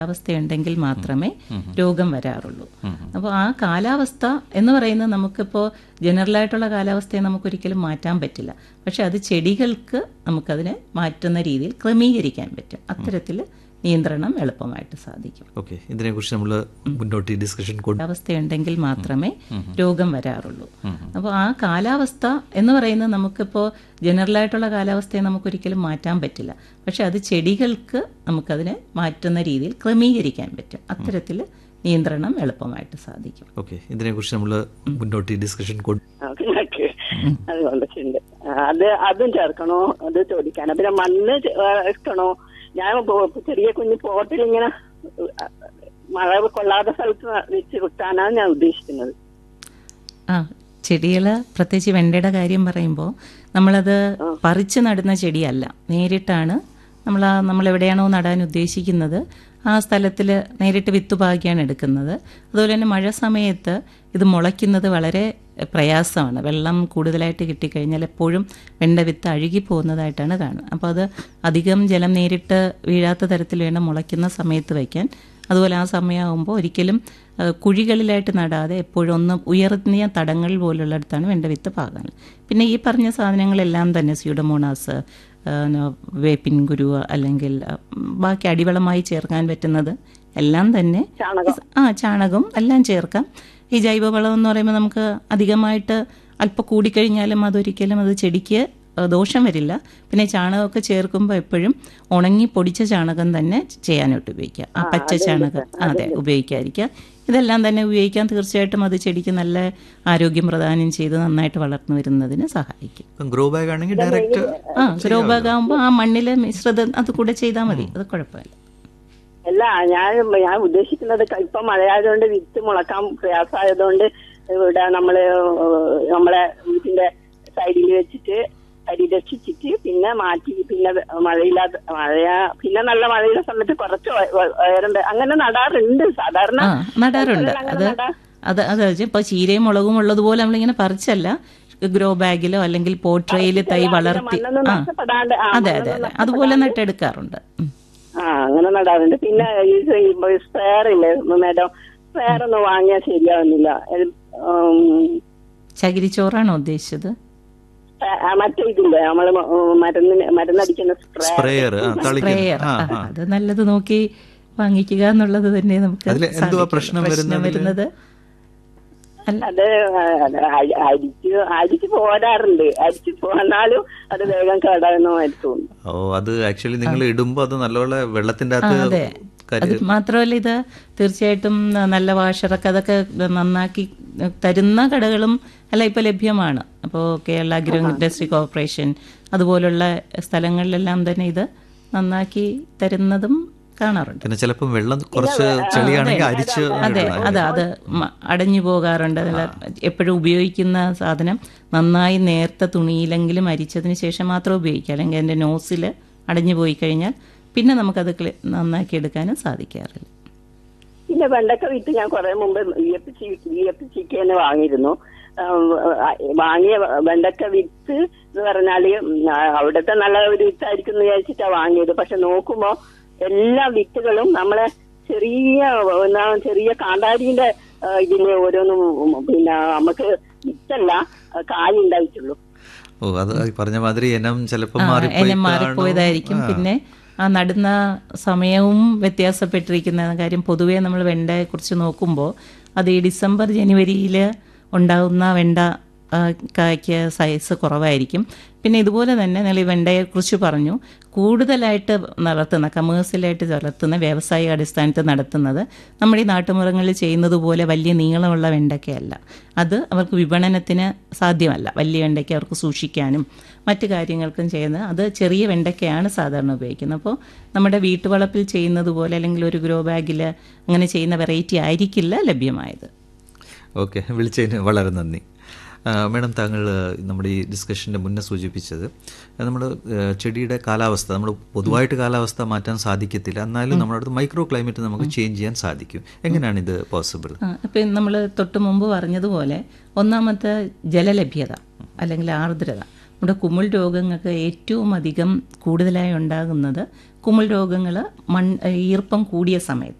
അവസ്ഥയുണ്ടെങ്കിൽ മാത്രമേ രോഗം വരാറുള്ളൂ അപ്പോൾ ആ കാലാവസ്ഥ എന്ന് പറയുന്നത് നമുക്കിപ്പോൾ ജനറലായിട്ടുള്ള കാലാവസ്ഥയെ നമുക്കൊരിക്കലും മാറ്റാൻ പറ്റില്ല പക്ഷെ അത് ചെടികൾക്ക് നമുക്കതിനെ മാറ്റുന്ന രീതിയിൽ ക്രമീകരിക്കാൻ പറ്റും അത്തരത്തിൽ നിയന്ത്രണം എളുപ്പമായിട്ട് സാധിക്കും ഓക്കെ ഇതിനെക്കുറിച്ച് നമ്മൾ മുന്നോട്ട് ഈ ഡിസ്കഷൻ കൊണ്ട് അവസ്ഥയുണ്ടെങ്കിൽ മാത്രമേ രോഗം വരാറുള്ളൂ അപ്പോൾ ആ കാലാവസ്ഥ എന്ന് പറയുന്നത് നമുക്കിപ്പോൾ ജനറലായിട്ടുള്ള കാലാവസ്ഥയെ നമുക്കൊരിക്കലും മാറ്റാൻ പറ്റില്ല പക്ഷെ അത് ചെടികൾക്ക് നമുക്കതിനെ മാറ്റുന്ന രീതിയിൽ ക്രമീകരിക്കാൻ പറ്റും അത്തരത്തിൽ നിയന്ത്രണം എളുപ്പമായിട്ട് സാധിക്കും ഓക്കെ ഇതിനെക്കുറിച്ച് നമ്മൾ മുന്നോട്ട് ഈ ഡിസ്കഷൻ കൊണ്ട് പിന്നൊക്കെ അത് കൊണ്ടിട്ടുണ്ട് അത് അതും ചേർക്കണോ അത് ചോദിക്കാൻ പിന്നെ മണ്ണ് ചേ- ഇഷ്ടണോ ഞാൻ പോ- ചെറിയ കുഞ്ഞു പോട്ടിൽ ഇങ്ങനെ മഴ കൊള്ളാത്ത സ്ഥലത്ത് വെച്ച് വിട്ടാനാണ് ഞാൻ ഉദ്ദേശിക്കുന്നത് ആ ചെടികൾ പ്രത്യേകിച്ച് വെണ്ടയുടെ കാര്യം പറയുമ്പോൾ നമ്മളത് പറിച്ച് നടുന്ന ചെടിയല്ല നേരിട്ടാണ് നമ്മൾ ആ നമ്മൾ എവിടെയാണോ നടാൻ ഉദ്ദേശിക്കുന്നത് ആ സ്ഥലത്തിൽ നേരിട്ട് വിത്ത് പാകിയാണ് എടുക്കുന്നത് അതുപോലെ തന്നെ മഴ സമയത്ത് ഇത് മുളയ്ക്കുന്നത് വളരെ പ്രയാസമാണ് വെള്ളം കൂടുതലായിട്ട് കിട്ടിക്കഴിഞ്ഞാൽ എപ്പോഴും വെണ്ട വിത്ത് അഴുകി പോകുന്നതായിട്ടാണ് കാണുന്നത് അപ്പോൾ അത് അധികം ജലം നേരിട്ട് വീഴാത്ത തരത്തിൽ വേണം മുളയ്ക്കുന്ന സമയത്ത് വയ്ക്കാൻ അതുപോലെ ആ സമയമാകുമ്പോൾ ഒരിക്കലും ആ, കുഴികളിലായിട്ട് നടാതെ എപ്പോഴും ഒന്ന് ഉയർന്നിയ തടങ്ങൾ പോലുള്ളിടത്താണ് വെണ്ട വിത്ത് പാകാൻ പിന്നെ ഈ പറഞ്ഞ സാധനങ്ങളെല്ലാം തന്നെ സ്യൂഡമോണാസ് ആ, ന- വേപ്പിൻ കുരു അല്ലെങ്കിൽ ആ, ബാക്കി അടിവളമായി ചേർക്കാൻ പറ്റുന്നത് എല്ലാം തന്നെ ആ ചാണകം എല്ലാം ചേർക്കാം ഈ ജൈവവളം എന്ന് പറയുമ്പോൾ നമുക്ക് അധികമായിട്ട് അല്പം കൂടിക്കഴിഞ്ഞാലും അതൊരിക്കലും അത് ചെടിക്ക് ആ, ദോഷം വരില്ല പിന്നെ ചാണകമൊക്കെ ചേർക്കുമ്പോൾ എപ്പോഴും ഉണങ്ങി പൊടിച്ച ചാണകം തന്നെ ചെയ്യാനായിട്ട് ഉപയോഗിക്കുക ആ പച്ച ചാണകം അതെ ഉപയോഗിക്കാതിരിക്കുക ഇതെല്ലാം തന്നെ ഉപയോഗിക്കാൻ തീർച്ചയായിട്ടും അത് ചെടിക്ക് നല്ല ആരോഗ്യം പ്രദാനം ചെയ്ത് നന്നായിട്ട് വളർന്നു വരുന്നതിന് സഹായിക്കും ഇപ്പം ഗ്രോ ബാഗ് ആണെങ്കിൽ ഡയറക്റ്റ് ആ ഗ്രോ ബാഗ് ആകുമ്പോൾ ആ മണ്ണിലെ മിശ്രിതം അത് കൂടെ ചെയ്താൽ മതി അത് കുഴപ്പമില്ല അല്ല ഞാൻ ഞാൻ ഉദ്ദേശിക്കുന്നത് ഇപ്പൊ മഴയായതുകൊണ്ട് വിത്ത് മുളക്കാൻ പ്രയാസമായതുകൊണ്ട് ഇവിടെ നമ്മള് നമ്മളെ വീട്ടിന്റെ സൈഡിൽ വെച്ചിട്ട് അരി രക്ഷിച്ചിട്ട് പിന്നെ മാറ്റി പിന്നെ മഴയില്ലാത്ത മഴയാ പിന്നെ നല്ല മഴയുള്ള സമയത്ത് കുറച്ച് വ- വ- ഉയരണ്ട് അങ്ങനെ നടാറുണ്ട് സാധാരണ ആ നടാറുണ്ട് അങ്ങനെ അത് നടാ- അത് അത് ഇപ്പോൾ ചീരയും മുളകും ഉള്ളതുപോലെ നമ്മളിങ്ങനെ പറിച്ചല്ല ഗ്രോ ബാഗിലോ അല്ലെങ്കിൽ പോട്രയിൽ തൈ വളർത്തി മണ്ണൊന്നും ആ നഷ്ടപ്പെടാണ്ട് ആ, അതെ അതെ അതെ അതുപോലെ നട്ടെടുക്കാറുണ്ട് ഉം. ആ അങ്ങനെ നടാറുണ്ട് പിന്നെ ഈ സ്പെയർ ഇല്ലേ മേഡം സ്പെയർ ഒന്നും വാങ്ങിയാൽ ശരിയാവുന്നില്ല ഇത്, ഉം, ചകിരിച്ചോറാണോ ഉദ്ദേശിച്ചത് ആ, ആ, മറ്റേ ഇതില്ലേ നമ്മള് മ- ഉം, മരുന്നിന് മരുന്നടിക്കുന്ന സ്പ്രേ സ്പ്രേയർ ആ തളിക്കുന്നത് സ്പ്രേയർ ആ ആ, ആ അത് നല്ലത് നോക്കി വാങ്ങിക്കുക എന്നുള്ളത് തന്നെ നമുക്ക് അതില് എന്തുവാ സാധിക്കുള്ളൂ. പ്രശ്നം വരുന്നതില്? വരുന്നത് അല്ല അത് ആ, അത് അരി- അരിച്ച് അരിച്ച് പോരാറുണ്ട് അരിച്ച് പോന്നാലും അത് വേഗം കേടാകുന്നതായിട്ട് തോന്നുന്നു ഓ അത് ആക്ച്വലി നിങ്ങൾ ഇടുമ്പോ അത് നല്ലപോലെ വെള്ളത്തിന്റെ ആ, അകത്ത് അതെ കരി- അത് മാത്രമല്ല ഇത് തീർച്ചയായിട്ടും നല്ല വാഷറൊക്കെ അതൊക്കെ നന്നാക്കി തരുന്ന കടകളും എല്ലാം ഇപ്പോൾ ലഭ്യമാണ് അപ്പോൾ കേരള അഗ്രോ ഇൻഡസ്ട്രി കോർപ്പറേഷൻ അതുപോലുള്ള സ്ഥലങ്ങളിലെല്ലാം തന്നെ ഇത് നന്നാക്കി തരുന്നതും കാണാറുണ്ട് പിന്നെ ചിലപ്പം വെള്ളം കുറച്ച് ചെളിയാണെങ്കിൽ അരിച്ച് അതെ അതെ അത് മ- അടഞ്ഞു പോകാറുണ്ട് അതിൽ എപ്പോഴും ഉപയോഗിക്കുന്ന സാധനം നന്നായി നേർത്ത തുണിയിലെങ്കിലും അരിച്ചതിന് ശേഷം മാത്രം ഉപയോഗിക്കുക അല്ലെങ്കിൽ അതിൻ്റെ നോസിൽ അടഞ്ഞു പോയി കഴിഞ്ഞാൽ പിന്നെ നമുക്കത് ക്ലി- നന്നാക്കി എടുക്കാനും സാധിക്കാറില്ല പിന്നെ വെണ്ടക്ക വിത്ത് ഞാൻ കുറെ മുമ്പ് വിയപ്പിച്ചിക്കേന്ന് വാങ്ങിയിരുന്നു ആ, ആ, വാങ്ങിയ വെണ്ടക്ക വിത്ത് എന്ന് പറഞ്ഞാല് ഉം, ആ, അവിടുത്തെ നല്ല ഒരു വിത്തായിരിക്കും എന്ന് വിചാരിച്ചിട്ടാ വാങ്ങിയത് പക്ഷെ നോക്കുമ്പോ എല്ലാ വിത്തുകളും നമ്മളെ ചെറിയ എന്നാ ചെറിയ കാന്താരിന്റെ ആ, ഇതില് ഓരോന്നും ഉം, പിന്നെ നമുക്ക് വിത്തല്ല ആ, കായ് ഉണ്ടായിട്ടുള്ളൂ ഓ അത് ഈ പറഞ്ഞ മാതിരി ഇനം ചിലപ്പം ആ, മാറിപ്പോയി എന്നെ മാറിപ്പോയതായിരിക്കും പിന്നെ ആ നടുന്ന സമയവും വ്യത്യാസപ്പെട്ടിരിക്കുന്ന കാര്യം പൊതുവേ നമ്മൾ വെണ്ടയെ കുറിച്ച് നോക്കുമ്പോൾ അത് ഈ ഡിസംബർ ജനുവരിയിൽ ഉണ്ടാകുന്ന വെണ്ട ആ, കായ്ക്ക് സൈസ് കുറവായിരിക്കും പിന്നെ ഇതുപോലെ തന്നെ നിങ്ങൾ ഈ വെണ്ടയെക്കുറിച്ച് പറഞ്ഞു കൂടുതലായിട്ട് നടത്തുന്ന കമേഴ്സ്യലായിട്ട് വളർത്തുന്ന വ്യാവസായിക അടിസ്ഥാനത്തിൽ നടത്തുന്നത് നമ്മുടെ ഈ നാട്ടുമുറങ്ങളിൽ ചെയ്യുന്നത് പോലെ വലിയ നീളമുള്ള വെണ്ടയ്ക്കയല്ല അത് അവർക്ക് വിപണനത്തിന് സാധ്യമല്ല വലിയ വെണ്ടയ്ക്ക അവർക്ക് സൂക്ഷിക്കാനും മറ്റു കാര്യങ്ങൾക്കും ചെയ്യുന്നത് അത് ചെറിയ വെണ്ടയ്ക്കയാണ് സാധാരണ ഉപയോഗിക്കുന്നത് അപ്പോൾ നമ്മുടെ വീട്ടുവളപ്പിൽ ചെയ്യുന്നത് പോലെ അല്ലെങ്കിൽ ഒരു ഗ്രോ ബാഗിൽ അങ്ങനെ ചെയ്യുന്ന വെറൈറ്റി ആയിരിക്കില്ല ലഭ്യമായത് ഓക്കെ വിളിച്ചതിന് വളരെ നന്ദി ആ, മാഡം താങ്കൾ ആ, നമ്മുടെ ഈ ഡിസ്കഷൻ്റെ മുന്നേ സൂചിപ്പിച്ചത് നമ്മൾ ചെടിയുടെ കാലാവസ്ഥ നമ്മൾ പൊതുവായിട്ട് കാലാവസ്ഥ മാറ്റാൻ സാധിക്കത്തില്ല എന്നാലും നമ്മുടെ അടുത്ത് മൈക്രോ ക്ലൈമറ്റ് നമുക്ക് ചേഞ്ച് ചെയ്യാൻ സാധിക്കും എങ്ങനെയാണ് ഇത് പോസിബിൾ ആ, ഇപ്പം നമ്മൾ തൊട്ട് മുമ്പ് പറഞ്ഞതുപോലെ ഒന്നാമത്തെ ജലലഭ്യത അല്ലെങ്കിൽ ആർദ്രത നമ്മുടെ കുമിൾ രോഗങ്ങൾക്ക് ഏറ്റവും അധികം കൂടുതലായി ഉണ്ടാകുന്നത് കുമിൾ രോഗങ്ങൾ മൺ ഈർപ്പം കൂടിയ സമയത്ത്